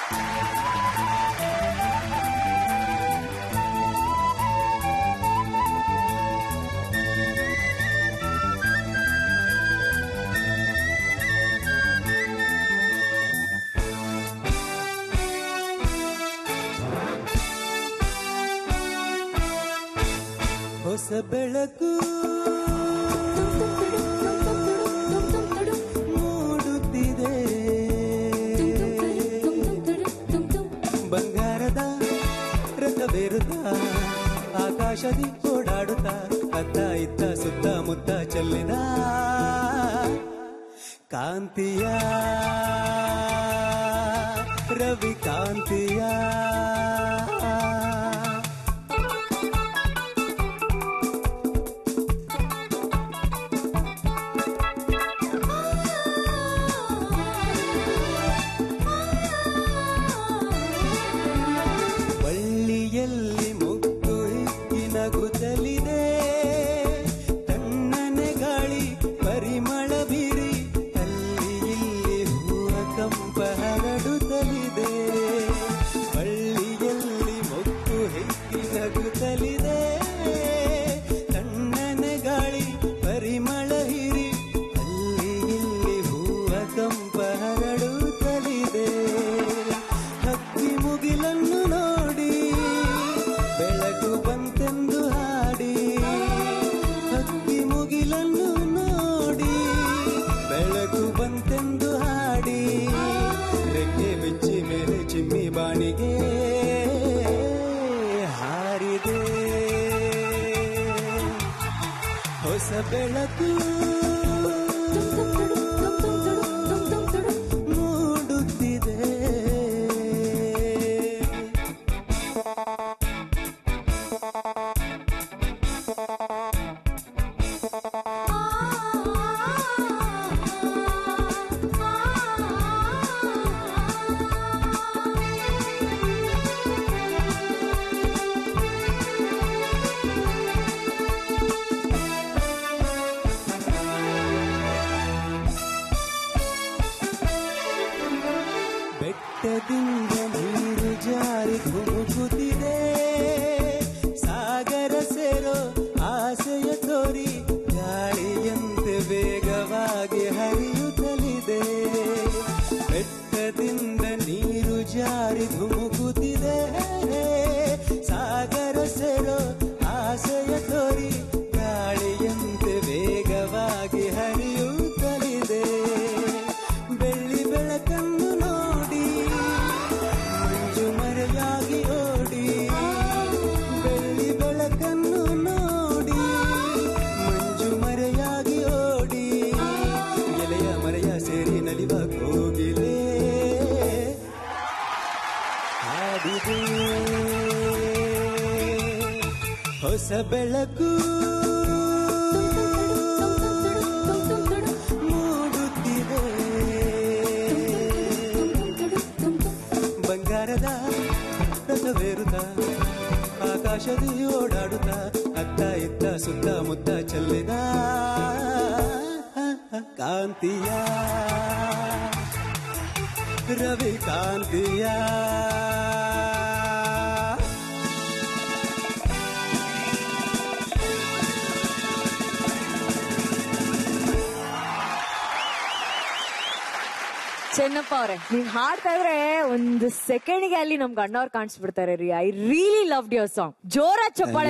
ಹೊಸ ಬೆಳಕು ಮೂಡುತ್ತಿದೆ ಬಂಗಾರದ ರಥವೇರುತ್ತ ಆಕಾಶದಿ ಓಡಾಡುತ್ತ ಅತ್ತ ಇತ್ತ ಸುತ್ತ ಮುತ್ತ ಚೆಲ್ಲಿದ ಕಾಂತಿಯ ರವಿ ಕಾಂತಿಯ ಬಳ್ಳಿಯಲ್ಲಿ ಮುತ್ತು ಹಿಕ್ಕಿನ ಗುದ್ದಲಿದೆ ತಣ್ಣನೆ ಗಾಳಿ ಪರಿಮಳ ಬೀರಿ ಅಲ್ಲಿ ಇಲ್ಲಿ ಹೂವ ಕಂಪ ಹರಡುತ್ತಲಿದೆ ಬಳ್ಳಿಯಲ್ಲಿ ಮುತ್ತು ಹಿಕ್ಕಿನ ಗುದ್ದಲಿದೆ ತಣ್ಣನೆ ಗಾಳಿ ಪರಿಮಳ ಹಿರಿ ಅಲ್ಲಿ ಇಲ್ಲಿ ಹೂವ ಕಂಪ ಹರಡುತ್ತಲಿದೆ ಹಕ್ಕಿ ಮುಗಿಲನ್ನು ನೋಡಿ ಬೆಳಕು ಬಂತೆಂದು ಹಾಡಿ ಹಕ್ಕಿ ಮುಗಿಲನ್ನು ನೋಡಿ ಬೆಳಕು ಬಂತೆಂದು ಹಾಡಿ ರೆಕ್ಕೆ ಬಿಚ್ಚಿ ಮೇಲೆ ಚಿಮ್ಮಿ ಬಾಣಿಗೆ ಹಾರಿದೆ ಹೊಸ ಬೆಳಕು ಮೂಡುತ್ತಿದೆ ಬೆಟ್ಟದಿಂದ ನೀರು ಜಾರಿ ಧುಮುಕುತ್ತಿದೆ ಸಾಗರ ಸೇರೋ ಆಸೆಯ ತೋರಿ ಗಾಳಿಯಂತೆ ವೇಗವಾಗಿ ಹರಿಯುತ್ತಲಿದೆ ಬೆಟ್ಟದಿಂದ ನೀರು ಜಾರಿ ಧುಮುಕುತ್ತಿದೆ ಸಾಗರ ಸೇರೋ ಆಸೆಯ ತೋರಿ ಗಾಳಿಯಂತೆ ವೇಗವಾಗಿ ಹರಿಯುತ್ತಲಿದೆ ಬೆಳ್ಳಿ ಬೆಳಕನ್ನು ನೋಡಿ ಮಂಜು ಮರೆಯಾಗಿ ಓಡಿ ಬೆಳ್ಳಿ ಬೆಳಕನ್ನು ನೋಡಿ ಮಂಜು ಮರೆಯಾಗಿ ಓಡಿ ಎಲೆಯ ಮರೆಯ ಸೇರಿ ನಲಿವ ಕೋಗಿಲೆ ಹಾಡಿದೆ ಹೊಸ ಬೆಳಕು ಮೂಡುತ್ತಿದೆ ಬಂಗಾರದ ರಥವೇರುತ್ತ ಆಕಾಶದಿ ಓಡಾಡುತ್ತ ಅತ್ತ ಇತ್ತ ಸುತ್ತ ಮುತ್ತ ಚೆಲ್ಲಿದ ಕಾಂತಿಯ ರವಿ ಕಾಂತಿಯ ಚೆನ್ನಪ್ಪ ಅವ್ರೆ ನೀವ್ ಹಾಡ್ತಾ ಇದ್ರೆ ಒಂದು ಸೆಕೆಂಡ್ಗೆ ಅಲ್ಲಿ ನಮ್ಗೆ ಅಣ್ಣವ್ರು ಕಾಣಿಸ್ಬಿಡ್ತಾರೆ ರೀ I really love your song ಜೋರ ಚಪ್ಪಾಳೆ